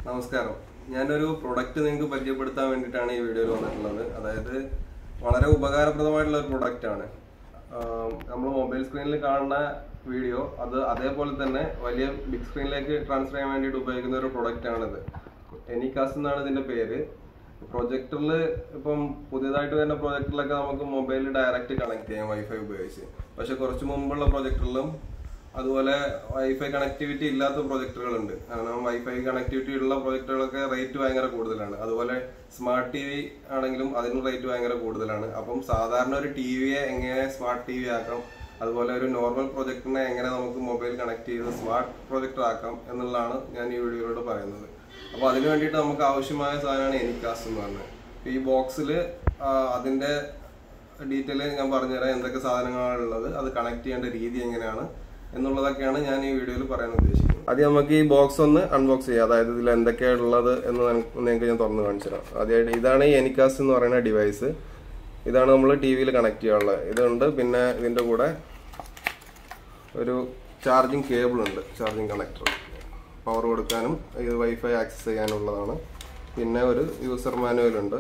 നമസ്കാരം ഞാനൊരു പ്രൊഡക്റ്റ് നിങ്ങൾക്ക് പരിചയപ്പെടുത്താൻ വേണ്ടിയിട്ടാണ് ഈ വീഡിയോയിൽ വന്നിട്ടുള്ളത് അതായത് വളരെ ഉപകാരപ്രദമായിട്ടുള്ള ഒരു പ്രൊഡക്റ്റ് ആണ് നമ്മൾ മൊബൈൽ സ്ക്രീനിൽ കാണുന്ന വീഡിയോ അത് അതേപോലെ തന്നെ വലിയ ബിഗ് സ്ക്രീനിലേക്ക് ട്രാൻസ്ഫർ ചെയ്യാൻ വേണ്ടിയിട്ട് ഉപയോഗിക്കുന്ന ഒരു പ്രൊഡക്റ്റ് ആണിത് എനിക്കാസ് എന്നാണ് ഇതിന്റെ പേര് പ്രൊജക്ടറിൽ ഇപ്പം പുതിയതായിട്ട് വരുന്ന പ്രൊജക്ടറിലൊക്കെ നമുക്ക് മൊബൈലിൽ ഡയറക്റ്റ് കണക്ട് ചെയ്യാം വൈഫൈ ഉപയോഗിച്ച് പക്ഷെ കുറച്ച് മുമ്പുള്ള പ്രൊജക്ടറിലും അതുപോലെ വൈഫൈ കണക്ടിവിറ്റി ഇല്ലാത്ത പ്രൊജക്ടറുകൾ ഉണ്ട് കാരണം വൈഫൈ കണക്ടിവിറ്റി ഉള്ള പ്രൊജക്ടറുകളൊക്കെ റേറ്റ് ഭയങ്കര കൂടുതലാണ് അതുപോലെ സ്മാർട്ട് ടി വി ആണെങ്കിലും അതിന് റേറ്റ് ഭയങ്കര കൂടുതലാണ് അപ്പം സാധാരണ ഒരു ടി വിയെ എങ്ങനെ സ്മാർട്ട് ടി വി ആക്കാം അതുപോലെ ഒരു നോർമൽ പ്രൊജക്ടറിനെ എങ്ങനെ നമുക്ക് മൊബൈൽ കണക്ട് ചെയ്ത് സ്മാർട്ട് പ്രൊജക്ടർ ആക്കാം എന്നുള്ളതാണ് ഞാൻ ഈ വീഡിയോയിലൂടെ പറയുന്നത് അപ്പോൾ അതിന് വേണ്ടിയിട്ട് നമുക്ക് ആവശ്യമായ സാധനമാണ് എനിക്കാസ് എന്ന് പറഞ്ഞത് ഈ ബോക്സിൽ അതിന്റെ ഡീറ്റെയിൽ ഞാൻ പറഞ്ഞുതരാം എന്തൊക്കെ സാധനങ്ങളാണ് ഉള്ളത് അത് കണക്ട് ചെയ്യേണ്ട രീതി എങ്ങനെയാണ് എന്നുള്ളതൊക്കെയാണ് ഞാൻ ഈ വീഡിയോയിൽ പറയാൻ ഉദ്ദേശിക്കുന്നത് ആദ്യം നമുക്ക് ഈ ബോക്സ് ഒന്ന് അൺബോക്സ് ചെയ്യാം അതായത് ഇതിൽ എന്തൊക്കെയാണ് ഉള്ളത് എന്ന് നിനക്ക് നിങ്ങൾക്ക് ഞാൻ തുറന്ന് കാണിച്ചു തരാം ആദ്യമായിട്ട് ഇതാണ് ഈ എനിക്കാസ് എന്ന് പറയുന്ന ഡിവൈസ് ഇതാണ് നമ്മൾ ടി വിയിൽ കണക്ട് ചെയ്യാനുള്ളത് ഇതുണ്ട് പിന്നെ ഇതിൻ്റെ കൂടെ ഒരു ചാർജിങ് കേബിൾ ഉണ്ട് ചാർജിങ് കണക്ടർ പവർ കൊടുക്കാനും ഇത് വൈഫൈ ആക്സസ് ചെയ്യാനുള്ളതാണ് പിന്നെ ഒരു യൂസർ മാനുവൽ ഉണ്ട്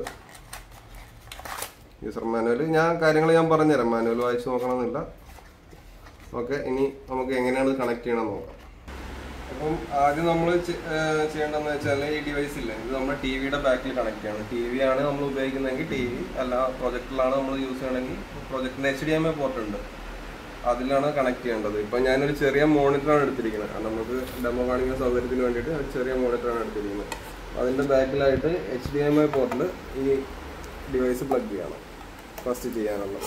യൂസർ മാനുവൽ ഞാൻ കാര്യങ്ങൾ ഞാൻ പറഞ്ഞുതരാം മാനുവൽ വായിച്ച് നോക്കണമെന്നില്ല ഓക്കെ ഇനി നമുക്ക് എങ്ങനെയാണ് കണക്ട് ചെയ്യണം നോക്കാം അപ്പം ആദ്യം നമ്മൾ ചെയ്യേണ്ടതെന്ന് വെച്ചാൽ ഈ ഡിവൈസ് ഇല്ലേ ഇത് നമ്മുടെ ടി വിയുടെ ബാക്കിൽ കണക്ട് ചെയ്യണം ടി വി ആണ് നമ്മൾ ഉപയോഗിക്കുന്നതെങ്കിൽ ടി വി അല്ല പ്രൊജക്ടറിലാണ് നമ്മൾ യൂസ് ചെയ്യണമെങ്കിൽ പ്രൊജക്ടറിന്റെ H D M I port ഉണ്ട് അതിലാണ് കണക്ട് ചെയ്യേണ്ടത് ഇപ്പം ഞാനൊരു ചെറിയ മോണിറ്ററാണ് എടുത്തിരിക്കുന്നത് കാരണം നമുക്ക് ഡെമോ കാണിക്കുന്ന സൗകര്യത്തിന് വേണ്ടിയിട്ട് ഒരു ചെറിയ മോണിറ്ററാണ് എടുത്തിരിക്കുന്നത് അതിൻ്റെ ബാക്കിലായിട്ട് എച്ച് ഡി എം ഐ പോർട്ടിൽ ഈ ഡിവൈസ് പ്ലഗ് ചെയ്യണം ഫസ്റ്റ് ചെയ്യാനുള്ളത്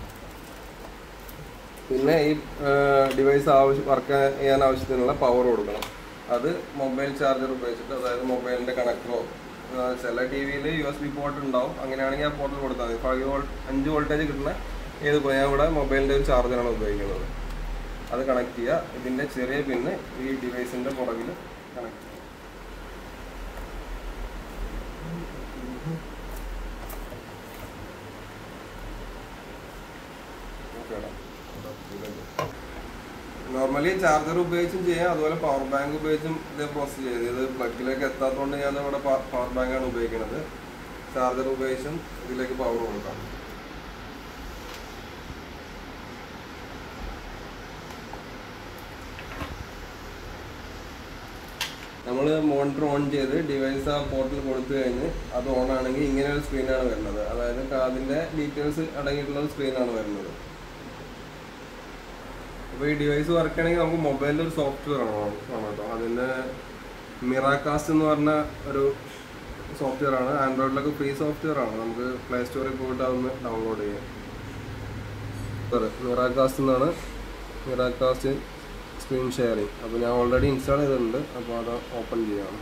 പിന്നെ ഈ ഡിവൈസ് ആവശ്യം വർക്ക് ചെയ്യാൻ ആവശ്യത്തിനുള്ള പവർ കൊടുക്കണം അത് മൊബൈൽ ചാർജർ ഉപയോഗിച്ചിട്ട് അതായത് മൊബൈലിന്റെ കണക്ടറോ ചില ടി വിയിൽ യു എസ് ബി പോർട്ട് ഉണ്ടാവും അങ്ങനെയാണെങ്കിൽ ആ പോർട്ടിൽ കൊടുത്താൽ മതി ഫൈവ് വോൾട്ട് അഞ്ച് വോൾട്ടേജ് കിട്ടുന്ന ഏത് പോയി ഞാൻ ഇവിടെ മൊബൈലിന്റെ ഒരു ചാർജറാണ് ഉപയോഗിക്കുന്നത് അത് കണക്ട് ചെയ്യുക ഇതിന്റെ ചെറിയ പിന്ന് ഈ ഡിവൈസിന്റെ പുറകിൽ കണക്ട് ചെയ്യുക നോർമലി ചാർജർ ഉപയോഗിച്ചും ചെയ്യാം അതുപോലെ പവർ ബാങ്ക് ഉപയോഗിച്ചും ഇത് പ്രോസസ് ചെയ്ത് ഇത് പ്ലഗിലേക്ക് എത്താത്തതുകൊണ്ട് ഞാൻ ഇവിടെ പവർ ബാങ്ക് ആണ് ഉപയോഗിക്കുന്നത് ചാർജർ ഉപയോഗിച്ചും ഇതിലേക്ക് പവർ കൊടുക്കാം നമ്മൾ മോണിറ്റർ ഓൺ ചെയ്ത് ഡിവൈസ് ആ പോർട്ടിൽ കൊടുത്തു കഴിഞ്ഞ് അത് ഓൺ ആണെങ്കിൽ ഇങ്ങനെ ഒരു സ്ക്രീനാണ് വരുന്നത് അതായത് അതിന്റെ ഡീറ്റെയിൽസ് അടങ്ങിയിട്ടുള്ള സ്ക്രീനാണ് വരുന്നത് അപ്പോൾ ഈ ഡിവൈസ് വർക്ക് ചെയ്യണമെങ്കിൽ നമുക്ക് മൊബൈലിൽ ഒരു സോഫ്റ്റ്വെയർ ആണ് ആണ് കേട്ടോ അതിൻ്റെ മിറാകാസ്റ്റ് എന്ന് പറഞ്ഞ ഒരു സോഫ്റ്റ്വെയർ ആണ് ആൻഡ്രോയിഡിലൊക്കെ ഫ്രീ സോഫ്റ്റ്വെയർ ആണ് നമുക്ക് പ്ലേ സ്റ്റോറിൽ പോയിട്ട് അതൊന്ന് ഡൗൺലോഡ് ചെയ്യാം മിറാകാസ്റ്റ് എന്നാണ് മിറാകാസ്റ്റ് സ്ക്രീൻ ഷെയറിങ് അപ്പോൾ ഞാൻ ഓൾറെഡി ഇൻസ്റ്റാൾ ചെയ്തിട്ടുണ്ട് അപ്പോൾ അത് ഓപ്പൺ ചെയ്യണം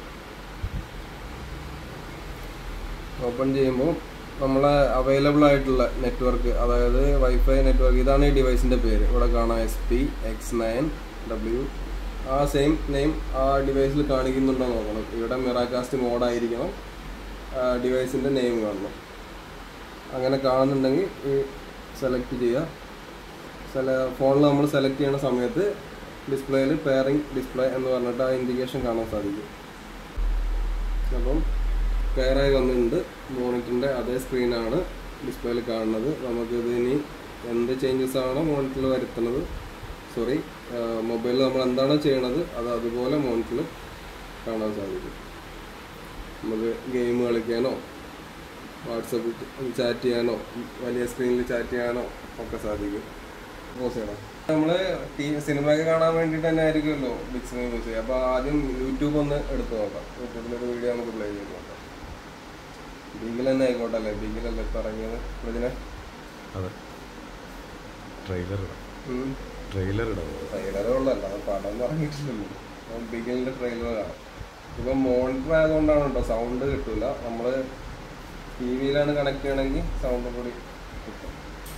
ഓപ്പൺ ചെയ്യുമ്പോൾ നമ്മളെ അവൈലബിൾ ആയിട്ടുള്ള നെറ്റ്വർക്ക് അതായത് വൈഫൈ നെറ്റ്വർക്ക് ഇതാണ് ഈ ഡിവൈസിന്റെ പേര് ഇവിടെ കാണാം S P X nine W ആ സെയിം നെയിം ആ ഡിവൈസിൽ കാണിക്കുന്നുണ്ടോ നോക്കണം ഇവിടെ മിറാകാസ്റ്റ് മോഡായിരിക്കണം ഡിവൈസിന്റെ നെയിം കാണണം അങ്ങനെ കാണുന്നുണ്ടെങ്കിൽ ഈ സെലക്ട് ചെയ്യുക സെല ഫോണിൽ നമ്മൾ സെലക്ട് ചെയ്യുന്ന സമയത്ത് ഡിസ്പ്ലേയിൽ പെയറിംഗ് ഡിസ്പ്ലേ എന്ന് പറഞ്ഞിട്ട് ആ ഇൻഡിക്കേഷൻ കാണാൻ സാധിക്കും അപ്പം പെയറായി വന്നിട്ടുണ്ട് മോണിറ്ററിൻ്റെ അതേ സ്ക്രീനാണ് ഡിസ്പ്ലേയിൽ കാണുന്നത് നമുക്കിത് ഇനി എന്ത് ചേഞ്ചസ് ആണോ മോണിറ്ററിൽ വരുത്തുന്നത് സോറി മൊബൈലിൽ നമ്മൾ എന്താണോ ചെയ്യണത് അത് അതുപോലെ മോണിറ്ററിൽ കാണാൻ സാധിക്കും നമുക്ക് ഗെയിം കളിക്കാനോ വാട്സപ്പ് ചാറ്റ് ചെയ്യാനോ വലിയ സ്ക്രീനിൽ ചാറ്റ് ചെയ്യാനോ ഒക്കെ സാധിക്കും പോസ് ചെയ്യണം നമ്മള് സിനിമയൊക്കെ കാണാൻ വേണ്ടിയിട്ട് തന്നെ ആയിരിക്കുമല്ലോ ബിഗ് സ്ക്രീൻ യൂസ് ചെയ്യുക അപ്പോൾ ആദ്യം യൂട്യൂബ് ഒന്ന് എടുത്ത് നോക്കാം യൂട്യൂബിലൊരു വീഡിയോ നമുക്ക് പ്ലേ ചെയ്ത് നോക്കാം ബിഗിൽ തന്നെ ആയിക്കോട്ടെ അല്ലേ ബിഗിലല്ലേ ഇപ്പൊ ഇറങ്ങിയത് ഇതിനെ അതെ ട്രെയിലർ ഇടാം ട്രെയിലർ ഇടാം ട്രെയിലറേ ഉള്ളല്ല അത് പടം ഇറങ്ങിയിട്ടില്ലല്ലോ ബിഗിലിന്റെ ട്രെയിലർ കാണാം ഇപ്പൊ മോണിറ്റർ ആയതുകൊണ്ടാണ് കേട്ടോ സൗണ്ട് കിട്ടൂല നമ്മള് ടി വിയിലാണ് കണക്ട് ചെയ്യണമെങ്കിൽ സൗണ്ട് കൂടി കിട്ടും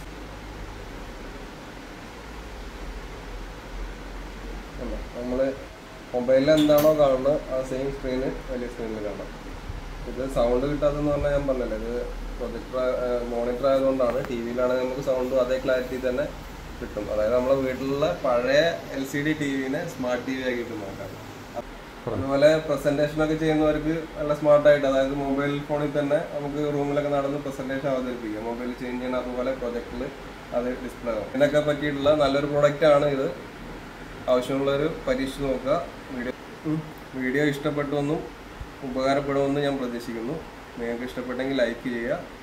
അല്ല, നമ്മള് മൊബൈലിൽ എന്താണോ കാണുന്നത് ആ സെയിം സ്ക്രീന് വലിയ സ്ക്രീനിൽ കാണാം ഇത് സൗണ്ട് കിട്ടാത്തെന്ന് പറഞ്ഞാൽ ഞാൻ പറഞ്ഞല്ലോ ഇത് പ്രൊജക്ടർ മോണിറ്റർ ആയതുകൊണ്ടാണ് ടി വിയിലാണെങ്കിൽ നമുക്ക് സൗണ്ട് അതേ ക്ലാരിറ്റി തന്നെ കിട്ടും അതായത് നമ്മളെ വീട്ടിലുള്ള പഴയ എൽ സി ഡി ടി വിനെ സ്മാർട്ട് ടി വി ആക്കിയിട്ട് നോക്കാം അതുപോലെ പ്രസന്റേഷൻ ഒക്കെ ചെയ്യുന്നവർക്ക് നല്ല സ്മാർട്ട് ആയിട്ട് അതായത് മൊബൈൽ ഫോണിൽ തന്നെ നമുക്ക് റൂമിലൊക്കെ നടന്ന് പ്രസന്റേഷൻ അവതരിപ്പിക്കാം മൊബൈൽ ചേഞ്ച് ചെയ്യണം അതുപോലെ പ്രൊജക്റ്റിൽ അത് ഡിസ്പ്ലേ ആവും ഇതിനൊക്കെ പറ്റിയിട്ടുള്ള നല്ലൊരു പ്രൊഡക്റ്റ് ആണ് ഇത് ആവശ്യമുള്ളവർ പരീക്ഷിച്ച് നോക്കുക വീഡിയോ വീഡിയോ ഇഷ്ടപ്പെട്ടുവെന്നും ഉപകാരപ്പെടുമെന്നും ഞാൻ പ്രതീക്ഷിക്കുന്നു നിങ്ങൾക്ക് ഇഷ്ടപ്പെട്ടെങ്കിൽ ലൈക്ക് ചെയ്യുക